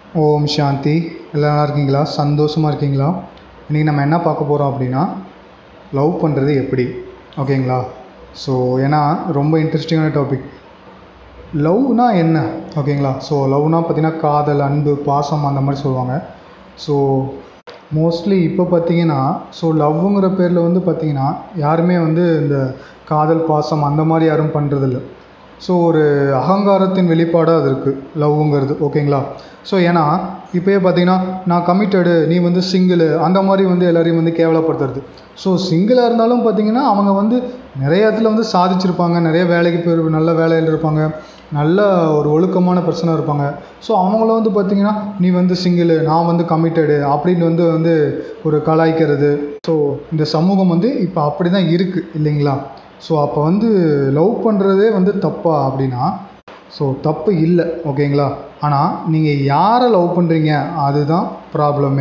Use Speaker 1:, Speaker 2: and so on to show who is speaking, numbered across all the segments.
Speaker 1: ஓம் சாந்தி எல்லாம் நல்லா இருக்கீங்களா சந்தோஷமாக இருக்கீங்களா இன்றைக்கி நம்ம என்ன பார்க்க போகிறோம் அப்படின்னா லவ் பண்ணுறது எப்படி ஓகேங்களா ஸோ ஏன்னா ரொம்ப இன்ட்ரெஸ்டிங்கான டாபிக் லவ்னா என்ன ஓகேங்களா ஸோ லவ்னா பார்த்தீங்கன்னா காதல் அன்பு பாசம் அந்த மாதிரி சொல்லுவாங்க ஸோ மோஸ்ட்லி இப்போ பார்த்தீங்கன்னா ஸோ லவ்வுங்கிற பேரில் வந்து பார்த்தீங்கன்னா யாருமே வந்து இந்த காதல் பாசம் அந்த மாதிரி யாரும் பண்ணுறதில்ல ஸோ ஒரு அகங்காரத்தின் வெளிப்பாடாக அது இருக்குது லவ்வுங்கிறது ஓகேங்களா ஸோ ஏன்னா இப்போயே பார்த்தீங்கன்னா நான் கமிட்டடு நீ வந்து சிங்கிள் அந்த மாதிரி வந்து எல்லாரையும் வந்து கேவலப்படுத்துறது ஸோ சிங்கிளாக இருந்தாலும் பார்த்தீங்கன்னா அவங்க வந்து நிறைய இடத்துல வந்து சாதிச்சிருப்பாங்க நிறைய வேலைக்கு போய் நல்ல வேலையில் இருப்பாங்க நல்ல ஒரு ஒழுக்கமான பர்சனாக இருப்பாங்க ஸோ அவங்கள வந்து பார்த்தீங்கன்னா நீ வந்து சிங்கிள் நான் வந்து கமிட்டடு அப்படின்னு வந்து வந்து ஒரு கலாய்க்கிறது ஸோ இந்த சமூகம் வந்து இப்போ அப்படி தான் இருக்குது இல்லைங்களா ஸோ அப்போ வந்து லவ் பண்ணுறதே வந்து தப்பா அப்படின்னா ஸோ தப்பு இல்லை ஓகேங்களா ஆனால் நீங்கள் யாரை லவ் பண்ணுறீங்க அதுதான் ப்ராப்ளமே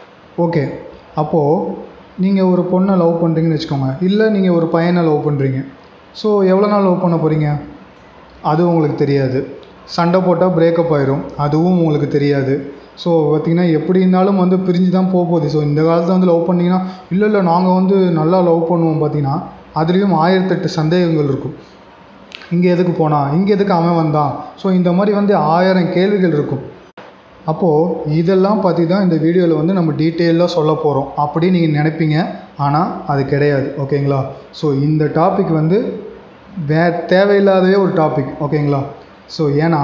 Speaker 1: ஓகே அப்போது நீங்கள் ஒரு பொண்ணை லவ் பண்ணுறீங்கன்னு வச்சுக்கோங்க இல்லை நீங்கள் ஒரு பையனை லவ் பண்ணுறீங்க ஸோ எவ்வளோ நாள் லவ் பண்ண போகிறீங்க அது உங்களுக்கு தெரியாது சண்டை போட்டால் பிரேக்கப் ஆயிரும் அதுவும் உங்களுக்கு தெரியாது ஸோ பார்த்திங்கன்னா எப்படி இருந்தாலும் வந்து பிரிஞ்சு தான் போக போகுது ஸோ இந்த காலத்தில் வந்து லவ் பண்ணிங்கன்னா இல்லை இல்லை நாங்கள் வந்து நல்லா லவ் பண்ணுவோம் பார்த்தீங்கன்னா அதுலேயும் ஆயிரத்தெட்டு சந்தேகங்கள் இருக்கும் இங்கே எதுக்கு போனான் இங்கே எதுக்கு அவன் வந்தான் ஸோ இந்த மாதிரி வந்து ஆயிரம் கேள்விகள் இருக்கும் அப்போது இதெல்லாம் பற்றி தான் இந்த வீடியோவில் வந்து நம்ம டீட்டெயிலாக சொல்ல போகிறோம் அப்படி நீங்கள் நினைப்பீங்க ஆனால் அது கிடையாது ஓகேங்களா ஸோ இந்த டாபிக் வந்து வே தேவையில்லாதவே ஒரு டாபிக் ஓகேங்களா ஸோ ஏன்னா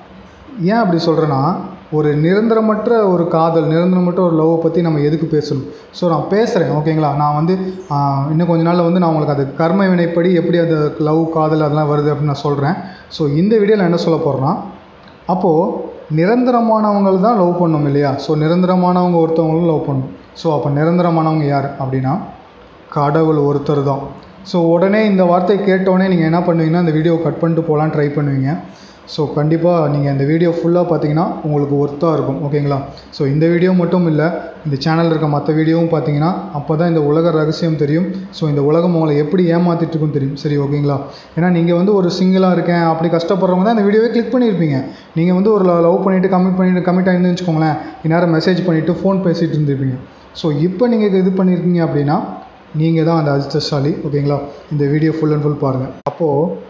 Speaker 1: ஏன் அப்படி சொல்கிறேன்னா ஒரு நிரந்தரமற்ற ஒரு காதல் நிரந்தரமற்ற ஒரு லவ்வை பற்றி நம்ம எதுக்கு பேசணும் ஸோ நான் பேசுகிறேன் ஓகேங்களா நான் வந்து இன்னும் கொஞ்ச நாளில் வந்து நான் உங்களுக்கு அது கர்ம வினைப்படி எப்படி அந்த லவ் காதல் அதெல்லாம் வருது அப்படின்னு நான் சொல்கிறேன் ஸோ இந்த வீடியோவில் என்ன சொல்ல போகிறேன்னா அப்போது நிரந்தரமானவங்கள் தான் லவ் பண்ணணும் இல்லையா ஸோ நிரந்தரமானவங்க ஒருத்தவங்களும் லவ் பண்ணணும் ஸோ அப்போ நிரந்தரமானவங்க யார் அப்படின்னா கடவுள் ஒருத்தர் தான் ஸோ உடனே இந்த வார்த்தை கேட்டோடனே நீங்கள் என்ன பண்ணுவீங்கன்னா இந்த வீடியோ கட் பண்ணிட்டு போகலான்னு ட்ரை பண்ணுவீங்க ஸோ கண்டிப்பாக நீங்கள் இந்த வீடியோ ஃபுல்லாக பார்த்தீங்கன்னா உங்களுக்கு ஒர்த்தாக இருக்கும் ஓகேங்களா ஸோ இந்த வீடியோ மட்டும் இல்லை இந்த சேனலில் இருக்க மற்ற வீடியோவும் பார்த்தீங்கன்னா அப்போ தான் இந்த உலக ரகசியம் தெரியும் ஸோ இந்த உலகம் உங்களை எப்படி ஏமாற்றிட்டு இருக்குன்னு தெரியும் சரி ஓகேங்களா ஏன்னா நீங்கள் வந்து ஒரு சிங்கிளாக இருக்கேன் அப்படி கஷ்டப்படுறவங்க தான் இந்த வீடியோவே கிளிக் பண்ணியிருப்பீங்க நீங்கள் வந்து ஒரு லவ் பண்ணிவிட்டு கமிட் பண்ணிட்டு கமிட் ஆகிருந்து வச்சுக்கோங்களேன் இந்நேரம் மெசேஜ் பண்ணிவிட்டு ஃபோன் பேசிகிட்டு இருந்திருப்பீங்க ஸோ இப்போ நீங்கள் இது பண்ணியிருக்கீங்க அப்படின்னா நீங்கள் தான் அந்த அதிர்ஷ்டசாலி ஓகேங்களா இந்த வீடியோ ஃபுல் அண்ட் ஃபுல் பாருங்கள் அப்போது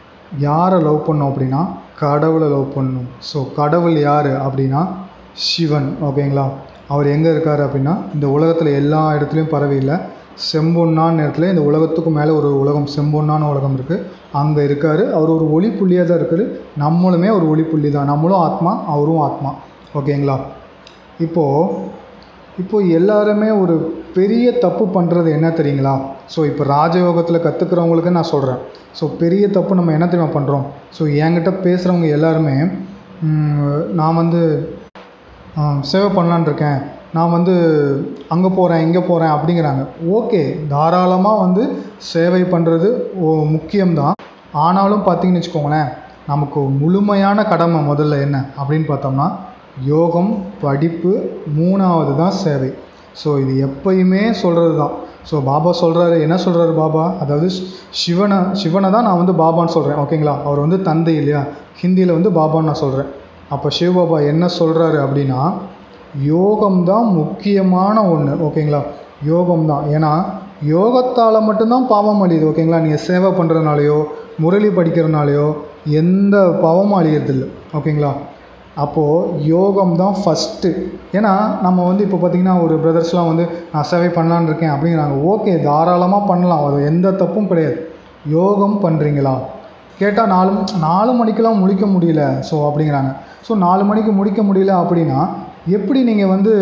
Speaker 1: யாரை லவ் பண்ணோம் அப்படின்னா கடவுளை லவ் பண்ணணும் ஸோ கடவுள் யார் அப்படின்னா சிவன் ஓகேங்களா அவர் எங்கே இருக்கார் அப்படின்னா இந்த உலகத்தில் எல்லா இடத்துலையும் பரவி இல்லை செம்பொன்னான்னு இடத்துல இந்த உலகத்துக்கு மேலே ஒரு உலகம் செம்பொன்னான உலகம் இருக்குது அங்கே இருக்கார் அவர் ஒரு ஒளி புள்ளியாக தான் இருக்கார் நம்மளுமே ஒரு ஒளி புள்ளி தான் நம்மளும் ஆத்மா அவரும் ஆத்மா ஓகேங்களா இப்போது இப்போது எல்லாருமே ஒரு பெரிய தப்பு பண்ணுறது என்ன தெரியுங்களா ஸோ இப்போ ராஜயோகத்தில் கற்றுக்கிறவங்களுக்கு நான் சொல்கிறேன் ஸோ பெரிய தப்பு நம்ம என்ன தெரியுமா பண்ணுறோம் ஸோ என்கிட்ட பேசுகிறவங்க எல்லாருமே நான் வந்து சேவை பண்ணலான் இருக்கேன் நான் வந்து அங்கே போகிறேன் இங்கே போகிறேன் அப்படிங்கிறாங்க ஓகே தாராளமாக வந்து சேவை பண்ணுறது முக்கியம்தான் ஆனாலும் பார்த்தீங்கன்னு வச்சுக்கோங்களேன் நமக்கு முழுமையான கடமை முதல்ல என்ன அப்படின்னு பார்த்தோம்னா யோகம் படிப்பு மூணாவது தான் சேவை ஸோ இது எப்பயுமே சொல்கிறது தான் ஸோ பாபா சொல்கிறாரு என்ன சொல்கிறாரு பாபா அதாவது சிவனை சிவனை தான் நான் வந்து பாபான்னு சொல்கிறேன் ஓகேங்களா அவர் வந்து தந்தை இல்லையா ஹிந்தியில் வந்து பாபான்னு நான் சொல்கிறேன் அப்போ சிவபாபா என்ன சொல்கிறாரு அப்படின்னா யோகம் தான் முக்கியமான ஒன்று ஓகேங்களா யோகம் தான் ஏன்னா யோகத்தால் மட்டும்தான் பாவம் அழியுது ஓகேங்களா நீங்கள் சேவை பண்ணுறதுனாலையோ முரளி படிக்கிறதுனாலையோ எந்த பாவமும் அழியறதில்லை ஓகேங்களா அப்போது யோகம் தான் ஃபஸ்ட்டு ஏன்னா நம்ம வந்து இப்போ பார்த்திங்கன்னா ஒரு பிரதர்ஸ்லாம் வந்து நான் சேவை பண்ணலான்னு இருக்கேன் அப்படிங்கிறாங்க ஓகே தாராளமாக பண்ணலாம் அது எந்த தப்பும் கிடையாது யோகம் பண்ணுறீங்களா கேட்டால் நாலு நாலு மணிக்கெலாம் முடிக்க முடியல ஸோ அப்படிங்கிறாங்க ஸோ நாலு மணிக்கு முடிக்க முடியல அப்படின்னா எப்படி நீங்கள் வந்து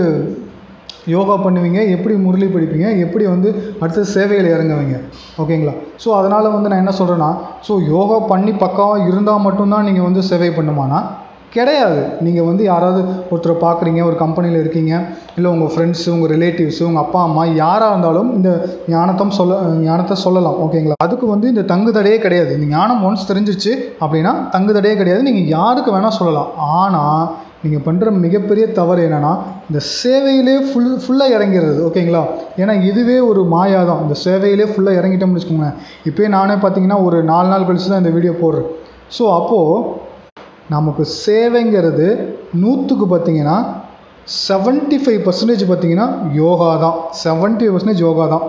Speaker 1: யோகா பண்ணுவீங்க எப்படி முரளி படிப்பீங்க எப்படி வந்து அடுத்த சேவையில் இறங்குவீங்க ஓகேங்களா ஸோ அதனால் வந்து நான் என்ன சொல்கிறேன்னா ஸோ யோகா பண்ணி பக்காவாக இருந்தால் மட்டும்தான் நீங்கள் வந்து சேவை பண்ணுமானா கிடையாது நீங்கள் வந்து யாராவது ஒருத்தரை பார்க்குறீங்க ஒரு கம்பெனியில் இருக்கீங்க இல்லை உங்கள் ஃப்ரெண்ட்ஸு உங்கள் ரிலேட்டிவ்ஸு உங்கள் அப்பா அம்மா யாராக இருந்தாலும் இந்த ஞானத்தம் சொல்ல ஞானத்தை சொல்லலாம் ஓகேங்களா அதுக்கு வந்து இந்த தங்கு தடையே கிடையாது இந்த ஞானம் ஒன்ஸ் தெரிஞ்சிச்சு அப்படின்னா தங்கு தடையே கிடையாது நீங்கள் யாருக்கு வேணால் சொல்லலாம் ஆனால் நீங்கள் பண்ணுற மிகப்பெரிய தவறு என்னென்னா இந்த சேவையிலே ஃபுல் ஃபுல்லாக இறங்கிறது ஓகேங்களா ஏன்னா இதுவே ஒரு மாயா தான் இந்த சேவையிலே ஃபுல்லாக இறங்கிட்டோம்னு வச்சுக்கோங்களேன் இப்போயே நானே பார்த்தீங்கன்னா ஒரு நாலு நாள் கழிச்சு தான் இந்த வீடியோ போடுறேன் ஸோ அப்போது நமக்கு சேவைங்கிறது நூற்றுக்கு பார்த்தீங்கன்னா செவன்ட்டி ஃபைவ் பர்சன்டேஜ் பார்த்தீங்கன்னா யோகா தான் செவன்ட்டி பர்சன்டேஜ் யோகா தான்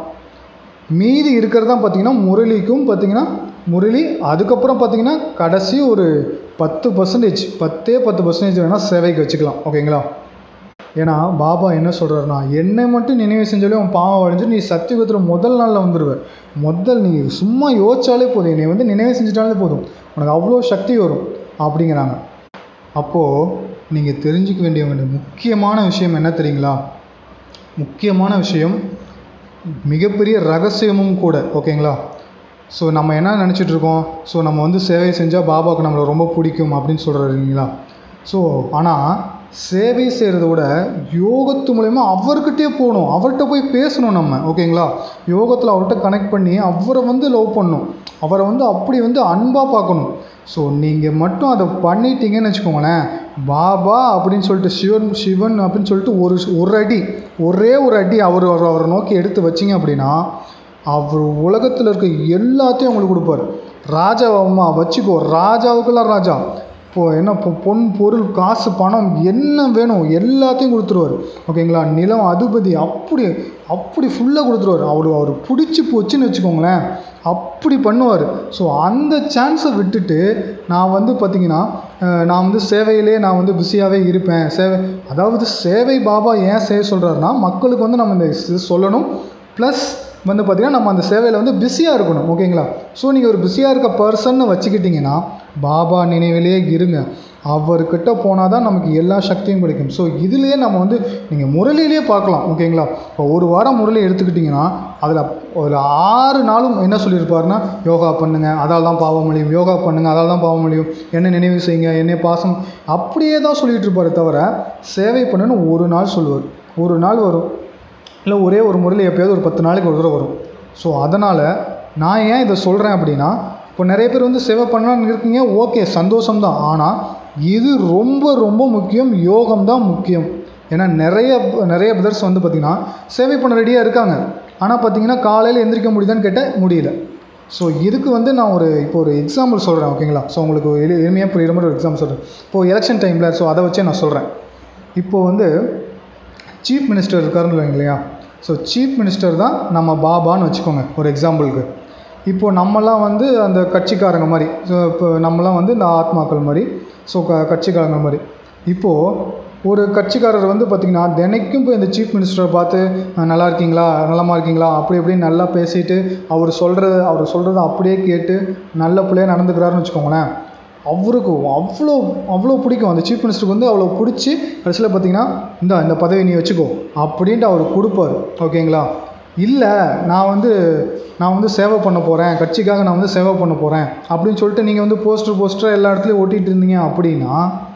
Speaker 1: மீதி இருக்கிறது தான் பார்த்தீங்கன்னா முரளிக்கும் பார்த்தீங்கன்னா முரளி அதுக்கப்புறம் பார்த்தீங்கன்னா கடைசி ஒரு பத்து பர்சன்டேஜ் பத்தே பத்து பர்சன்டேஜ் வேணால் சேவைக்கு வச்சுக்கலாம் ஓகேங்களா ஏன்னா பாபா என்ன சொல்கிறாருன்னா என்னை மட்டும் நினைவு செஞ்சாலே உன் பாவம் அடைஞ்சு நீ சத்தியுகத்தில் முதல் நாளில் வந்துடுவ முதல் நீ சும்மா யோசிச்சாலே போதும் என்னை வந்து நினைவு செஞ்சிட்டாலே போதும் உனக்கு அவ்வளோ சக்தி வரும் அப்படிங்கிறாங்க அப்போது நீங்கள் தெரிஞ்சுக்க வேண்டிய வேண்டிய முக்கியமான விஷயம் என்ன தெரியுங்களா முக்கியமான விஷயம் மிகப்பெரிய ரகசியமும் கூட ஓகேங்களா ஸோ நம்ம என்ன நினச்சிட்டு இருக்கோம் ஸோ நம்ம வந்து சேவை செஞ்சால் பாபாவுக்கு நம்மளை ரொம்ப பிடிக்கும் அப்படின்னு சொல்கிறீங்களா ஸோ ஆனால் சேவை செய்கிறத விட யோகத்து மூலயமா அவர்கிட்டயே போகணும் அவர்கிட்ட போய் பேசணும் நம்ம ஓகேங்களா யோகத்தில் அவர்கிட்ட கனெக்ட் பண்ணி அவரை வந்து லவ் பண்ணணும் அவரை வந்து அப்படி வந்து அன்பாக பார்க்கணும் ஸோ நீங்கள் மட்டும் அதை பண்ணிட்டீங்கன்னு வச்சுக்கோங்களேன் பாபா அப்படின்னு சொல்லிட்டு சிவன் சிவன் அப்படின்னு சொல்லிட்டு ஒரு ஒரு அடி ஒரே ஒரு அடி அவர் அவரை நோக்கி எடுத்து வச்சிங்க அப்படின்னா அவர் உலகத்தில் இருக்க எல்லாத்தையும் உங்களுக்கு கொடுப்பார் ராஜாவம்மா வச்சுக்கோ ராஜாவுக்கெல்லாம் ராஜா இப்போ என்ன இப்போ பொன் பொருள் காசு பணம் என்ன வேணும் எல்லாத்தையும் கொடுத்துருவார் ஓகேங்களா நிலம் அதிபதி அப்படி அப்படி ஃபுல்லாக கொடுத்துருவார் அவர் அவர் பிடிச்சி போச்சுன்னு வச்சுக்கோங்களேன் அப்படி பண்ணுவார் ஸோ அந்த சான்ஸை விட்டுட்டு நான் வந்து பார்த்திங்கன்னா அஹ், நான் வந்து சேவையிலே நான் வந்து பிஸியாகவே இருப்பேன் சேவை அதாவது சேவை பாபா ஏன் செய்ய சொல்கிறாருன்னா மக்களுக்கு வந்து நம்ம இந்த இது சொல்லணும் ப்ளஸ் வந்து பார்த்திங்கன்னா நம்ம அந்த சேவையில் வந்து பிஸியாக இருக்கணும் ஓகேங்களா ஸோ நீங்கள் ஒரு பிஸியாக இருக்க பர்சன்னு வச்சுக்கிட்டிங்கன்னா பாபா நினைவிலேயே இருங்க அவர்கிட்ட போனால் தான் நமக்கு எல்லா சக்தியும் கிடைக்கும் ஸோ இதுலேயே நம்ம வந்து நீங்கள் முரளியிலே பார்க்கலாம் ஓகேங்களா இப்போ ஒரு வாரம் முரளி எடுத்துக்கிட்டிங்கன்னா அதில் ஒரு ஆறு நாளும் என்ன சொல்லியிருப்பாருன்னா யோகா பண்ணுங்க அதால் தான் பாவம் முடியும் யோகா பண்ணுங்க அதால் தான் பாவம் முடியும் என்ன நினைவு செய்யுங்க என்னை பாசம் அப்படியே தான் சொல்லிட்டு இருப்பாரு தவிர சேவை பண்ணுன்னு ஒரு நாள் சொல்லுவார் ஒரு நாள் வரும் இல்லை ஒரே ஒரு முறையில் எப்போயாவது ஒரு பத்து நாளைக்கு ஒரு தடவை வரும் ஸோ அதனால் நான் ஏன் இதை சொல்கிறேன் அப்படின்னா இப்போ நிறைய பேர் வந்து சேவை பண்ணலான்னு இருக்கீங்க ஓகே சந்தோஷம்தான் ஆனால் இது ரொம்ப ரொம்ப முக்கியம் யோகம் தான் முக்கியம் ஏன்னா நிறைய நிறைய பிரதர்ஸ் வந்து பார்த்திங்கன்னா சேவை பண்ண ரெடியாக இருக்காங்க ஆனால் பார்த்தீங்கன்னா காலையில் எந்திரிக்க முடியுதான்னு கேட்டால் முடியல ஸோ இதுக்கு வந்து நான் ஒரு இப்போ ஒரு எக்ஸாம்பிள் சொல்கிறேன் ஓகேங்களா ஸோ உங்களுக்கு எளி எளிமையாக புரியுற மாதிரி ஒரு எக்ஸாம்பிள் சொல்கிறேன் இப்போது எலெக்ஷன் டைமில் ஸோ அதை வச்சே நான் சொல்கிறேன் இப்போது வந்து சீஃப் மினிஸ்டர் இருக்காருன்னு வைங்க இல்லையா ஸோ சீஃப் மினிஸ்டர் தான் நம்ம பாபான்னு வச்சுக்கோங்க ஒரு எக்ஸாம்பிளுக்கு இப்போது நம்மலாம் வந்து அந்த கட்சிக்காரங்க மாதிரி ஸோ இப்போ நம்மலாம் வந்து இந்த ஆத்மாக்கள் மாதிரி ஸோ க கட்சிக்காரங்க மாதிரி இப்போது ஒரு கட்சிக்காரர் வந்து பார்த்திங்கன்னா தினைக்கும் போய் இந்த சீஃப் மினிஸ்டரை பார்த்து "அஹ், நல்லா இருக்கீங்களா நலமா இருக்கீங்களா அப்படி இப்படின்னு நல்லா பேசிட்டு அவர் சொல்கிறத அவர் சொல்கிறத அப்படியே கேட்டு நல்ல பிள்ளையாக நடந்துக்கிறாருன்னு வச்சுக்கோங்களேன் அவருக்கு அவ்வளோ அவ்வளோ பிடிக்கும் அந்த சீஃப் மினிஸ்டருக்கு வந்து அவ்வளோ பிடிச்சி கடைசியில் பார்த்தீங்கன்னா இந்த இந்த பதவி நீ வச்சுக்கோ அப்படின்ட்டு அவர் கொடுப்பார் ஓகேங்களா இல்லை நான் வந்து நான் வந்து சேவை பண்ண போகிறேன் கட்சிக்காக நான் வந்து சேவை பண்ண போகிறேன் அப்படின்னு சொல்லிட்டு நீங்கள் வந்து போஸ்டர் போஸ்டராக எல்லா இடத்துலையும் ஒட்டிகிட்டு இருந்தீங்க அப்படின்னா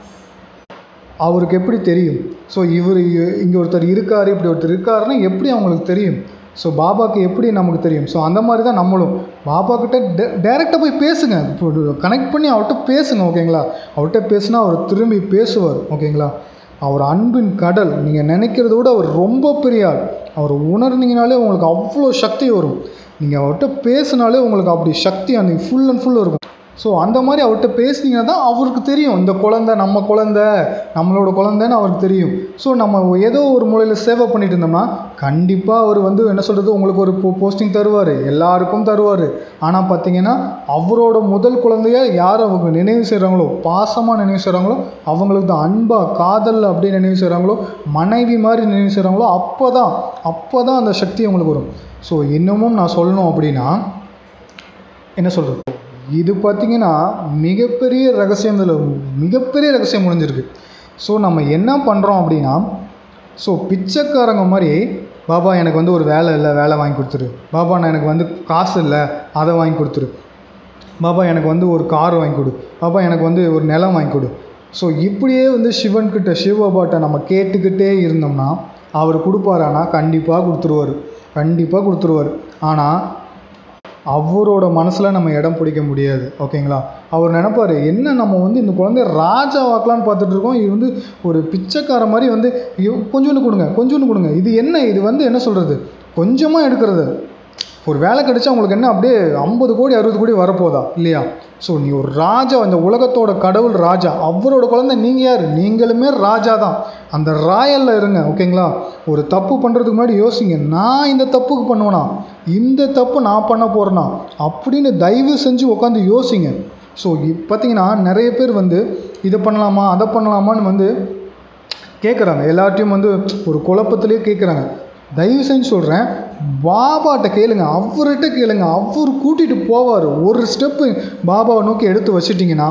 Speaker 1: அவருக்கு எப்படி தெரியும் ஸோ இவர் இங்கே ஒருத்தர் இருக்கார் இப்படி ஒருத்தர் இருக்காருன்னா எப்படி அவங்களுக்கு தெரியும் ஸோ பாபாக்கு எப்படி நமக்கு தெரியும் ஸோ அந்த மாதிரி தான் நம்மளும் பாபா கிட்ட டே டேரெக்டாக போய் பேசுங்க இப்போ கனெக்ட் பண்ணி அவர்கிட்ட பேசுங்க ஓகேங்களா அவர்கிட்ட பேசுனா அவர் திரும்பி பேசுவார் ஓகேங்களா அவர் அன்பின் கடல் நீங்கள் நினைக்கிறத விட அவர் ரொம்ப பெரிய ஆள் அவர் உணர்ந்தீங்கனாலே உங்களுக்கு அவ்வளோ சக்தி வரும் நீங்கள் அவர்கிட்ட பேசினாலே உங்களுக்கு அப்படி சக்தி அன்றைக்கி ஃபுல் அண்ட் ஃபுல் இருக்கும் ஸோ அந்த மாதிரி அவர்கிட்ட பேசுனீங்கன்னா தான் அவருக்கு தெரியும் இந்த குழந்தை நம்ம குழந்தை நம்மளோட குழந்தைன்னு அவருக்கு தெரியும் ஸோ நம்ம ஏதோ ஒரு மூலையில் சேவை பண்ணிட்டு இருந்தோம்னா கண்டிப்பாக அவர் வந்து என்ன சொல்கிறது உங்களுக்கு ஒரு போஸ்டிங் தருவார் எல்லாருக்கும் தருவார் ஆனால் பார்த்தீங்கன்னா அவரோட முதல் குழந்தைய யார் அவங்க நினைவு செய்கிறாங்களோ பாசமாக நினைவு செய்கிறாங்களோ அவங்களுக்கு தான் அன்பாக காதல் அப்படி நினைவு செய்கிறாங்களோ மனைவி மாதிரி நினைவு செய்கிறாங்களோ அப்போ தான் அப்போ தான் அந்த சக்தி அவங்களுக்கு வரும் ஸோ இன்னமும் நான் சொல்லணும் அப்படின்னா என்ன சொல்கிறது இது பார்த்தீங்கன்னா மிகப்பெரிய ரகசியம் இதில் மிகப்பெரிய ரகசியம் முடிஞ்சிருக்கு ஸோ நம்ம என்ன பண்ணுறோம் அப்படின்னா ஸோ பிச்சைக்காரங்க மாதிரி பாபா எனக்கு வந்து ஒரு வேலை இல்லை வேலை வாங்கி கொடுத்துரு பாபா நான் எனக்கு வந்து காசு இல்லை அதை வாங்கி கொடுத்துரு பாபா எனக்கு வந்து ஒரு கார் வாங்கி கொடு பாபா எனக்கு வந்து ஒரு நிலம் வாங்கி கொடு ஸோ இப்படியே வந்து சிவன்கிட்ட சிவபாபாட்ட நம்ம கேட்டுக்கிட்டே இருந்தோம்னா அவர் கொடுப்பாரானா கண்டிப்பாக கொடுத்துருவார் கண்டிப்பாக கொடுத்துருவார் ஆனால் அவரோட மனசில் நம்ம இடம் பிடிக்க முடியாது ஓகேங்களா அவர் நினைப்பாரு என்ன நம்ம வந்து இந்த குழந்தைய ராஜா வாக்கலான்னு பார்த்துட்டு இருக்கோம் இது வந்து ஒரு பிச்சைக்கார மாதிரி வந்து ஐயோ கொஞ்சோண்டு கொடுங்க கொஞ்சோண்டு கொடுங்க இது என்ன இது வந்து என்ன சொல்கிறது கொஞ்சமாக எடுக்கிறது ஒரு வேலை கிடைச்சா உங்களுக்கு என்ன அப்படியே ஐம்பது கோடி அறுபது கோடி வரப்போதா இல்லையா ஸோ நீ ஒரு ராஜா இந்த உலகத்தோட கடவுள் ராஜா அவரோட குழந்தை நீங்கள் யார் நீங்களுமே ராஜா தான் அந்த ராயலில் இருங்க ஓகேங்களா ஒரு தப்பு பண்ணுறதுக்கு முன்னாடி யோசிங்க நான் இந்த தப்புக்கு பண்ணுவேனா இந்த தப்பு நான் பண்ண போகிறேனா அப்படின்னு தயவு செஞ்சு உட்காந்து யோசிங்க ஸோ பார்த்தீங்கன்னா நிறைய பேர் வந்து இதை பண்ணலாமா அதை பண்ணலாமான்னு வந்து கேட்குறாங்க எல்லார்ட்டையும் வந்து ஒரு குழப்பத்திலேயே கேட்குறாங்க தயவு செஞ்சு சொல்கிறேன் பாபாட்ட கேளுங்க அவர்கிட்ட கேளுங்க அவர் கூட்டிகிட்டு போவார் ஒரு ஸ்டெப்பு பாபாவை நோக்கி எடுத்து வச்சிட்டிங்கன்னா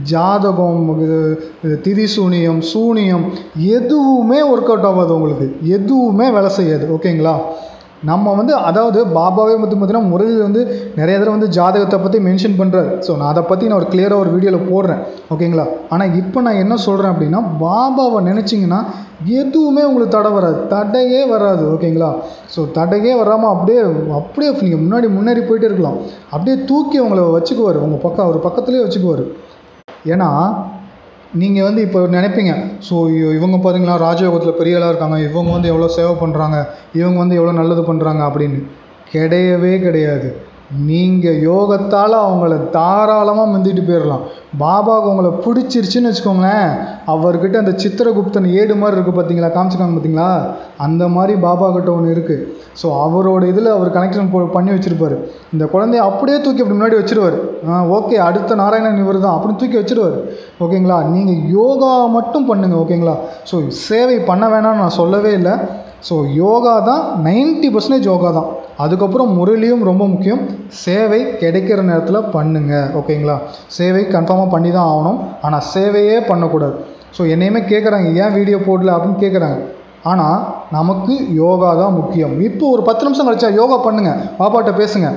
Speaker 1: ஜாதகம் இது இது திதி சூனியம் சூனியம் எதுவுமே ஒர்க் அவுட் ஆகாது உங்களுக்கு எதுவுமே வேலை செய்யாது ஓகேங்களா நம்ம வந்து அதாவது பாபாவே வந்து பார்த்தீங்கன்னா முறையில் வந்து நிறைய தடவை வந்து ஜாதகத்தை பற்றி மென்ஷன் பண்ணுறாரு ஸோ நான் அதை பற்றி நான் ஒரு கிளியராக ஒரு வீடியோவில் போடுறேன் ஓகேங்களா ஆனால் இப்போ நான் என்ன சொல்கிறேன் அப்படின்னா பாபாவை நினச்சிங்கன்னா எதுவுமே உங்களுக்கு தடை வராது தடையே வராது ஓகேங்களா ஸோ தடையே வராமல் அப்படியே அப்படியே நீங்கள் முன்னாடி முன்னேறி போயிட்டே இருக்கலாம் அப்படியே தூக்கி உங்களை வச்சுக்குவார் உங்கள் பக்கம் ஒரு பக்கத்துலேயே வச்சுக்குவார் ஏன்னா நீங்கள் வந்து இப்போ நினைப்பீங்க ஸோ இவங்க பார்த்தீங்களா ராஜயோகத்தில் பெரிய ஆளாக இருக்காங்க இவங்க வந்து எவ்வளோ சேவை பண்ணுறாங்க இவங்க வந்து எவ்வளோ நல்லது பண்ணுறாங்க அப்படின்னு கிடையவே கிடையாது நீங்கள் யோகத்தால் அவங்கள தாராளமாக முந்திட்டு போயிடலாம் பாபாவுக்கு உங்களை பிடிச்சிருச்சுன்னு வச்சுக்கோங்களேன் அவர்கிட்ட அந்த சித்திரகுப்தன் ஏடு மாதிரி இருக்குது பார்த்தீங்களா காமிச்சிருக்காங்க பார்த்தீங்களா அந்த மாதிரி பாபா கிட்ட ஒன்று இருக்குது ஸோ அவரோட இதில் அவர் கனெக்ஷன் போ பண்ணி வச்சுருப்பாரு இந்த குழந்தைய அப்படியே தூக்கி அப்படி முன்னாடி வச்சிருவார் ஆ ஓகே அடுத்த நாராயணன் இவர் தான் அப்படின்னு தூக்கி வச்சிருவார் ஓகேங்களா நீங்கள் யோகா மட்டும் பண்ணுங்கள் ஓகேங்களா ஸோ சேவை பண்ண வேணாம்னு நான் சொல்லவே இல்லை ஸோ யோகா தான் நைன்ட்டி பர்சன்டேஜ் யோகா தான் அதுக்கப்புறம் முரளியும் ரொம்ப முக்கியம் சேவை கிடைக்கிற நேரத்தில் பண்ணுங்க ஓகேங்களா சேவை கன்ஃபார்மாக பண்ணி தான் ஆகணும் ஆனால் சேவையே பண்ணக்கூடாது ஸோ என்னையுமே கேட்குறாங்க ஏன் வீடியோ போடல அப்படின்னு கேட்குறாங்க ஆனால் நமக்கு யோகா தான் முக்கியம் இப்போ ஒரு பத்து நிமிஷம் கழிச்சா யோகா பண்ணுங்க பாப்பாட்ட பேசுங்க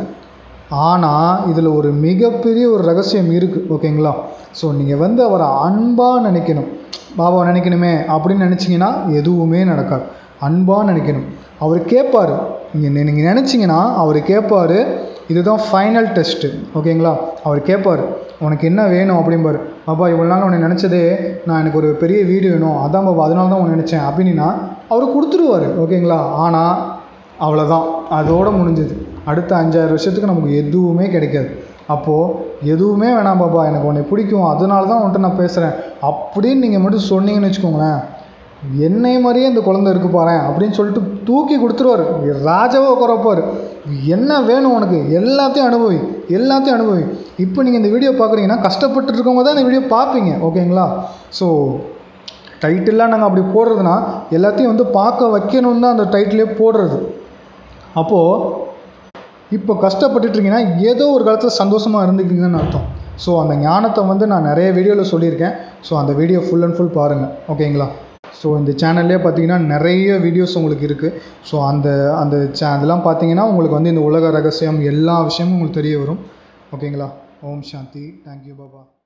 Speaker 1: ஆனால் இதில் ஒரு மிகப்பெரிய ஒரு ரகசியம் இருக்குது ஓகேங்களா ஸோ நீங்கள் வந்து அவரை அன்பாக நினைக்கணும் பாபாவை நினைக்கணுமே அப்படின்னு நினச்சிங்கன்னா எதுவுமே நடக்காது அன்பாக நினைக்கணும் அவர் கேட்பார் நீங்கள் நீங்கள் நினச்சிங்கன்னா அவர் கேட்பார் இதுதான் ஃபைனல் டெஸ்ட்டு ஓகேங்களா அவர் கேட்பார் உனக்கு என்ன வேணும் அப்படிம்பாரு பாபா இவ்வளோ நாள் உன்னை நினச்சதே நான் எனக்கு ஒரு பெரிய வீடு வேணும் அதான் பாபா அதனால தான் உன்னை நினச்சேன் அப்படின்னா அவர் கொடுத்துருவார் ஓகேங்களா ஆனால் அவ்வளோதான் அதோட முடிஞ்சது அடுத்த அஞ்சாயிரம் வருஷத்துக்கு நமக்கு எதுவுமே கிடைக்காது அப்போது எதுவுமே வேணாம் பாபா எனக்கு உன்னை பிடிக்கும் அதனால தான் உன்கிட்ட நான் பேசுகிறேன் அப்படின்னு நீங்கள் மட்டும் சொன்னீங்கன்னு வச்சுக்கோங்களேன் என்னை மாதிரியே இந்த குழந்தை இருக்கு பாரு அப்படின்னு சொல்லிட்டு தூக்கி கொடுத்துருவாரு ராஜாவை உட்காரப்பார் என்ன வேணும் உனக்கு எல்லாத்தையும் அனுபவி எல்லாத்தையும் அனுபவி இப்போ நீங்கள் இந்த வீடியோ பார்க்குறீங்கன்னா கஷ்டப்பட்டு இருக்கவங்க தான் இந்த வீடியோ பார்ப்பீங்க ஓகேங்களா ஸோ டைட்டில்லாம் நாங்கள் அப்படி போடுறதுனா எல்லாத்தையும் வந்து பார்க்க வைக்கணும்னு தான் அந்த டைட்டிலே போடுறது அப்போது இப்போ கஷ்டப்பட்டுட்டு இருக்கீங்கன்னா ஏதோ ஒரு காலத்தில் சந்தோஷமாக இருந்துக்கிறீங்கன்னு அர்த்தம் ஸோ அந்த ஞானத்தை வந்து நான் நிறைய வீடியோவில் சொல்லியிருக்கேன் ஸோ அந்த வீடியோ ஃபுல் அண்ட் ஃபுல் பாருங்கள் ஓகேங்களா ஸோ இந்த சேனல்லே பார்த்தீங்கன்னா நிறைய வீடியோஸ் உங்களுக்கு இருக்குது ஸோ அந்த அந்த சே அதெல்லாம் பார்த்தீங்கன்னா உங்களுக்கு வந்து இந்த உலக ரகசியம் எல்லா விஷயமும் உங்களுக்கு தெரிய வரும் ஓகேங்களா ஓம் சாந்தி தேங்க்யூ பாபா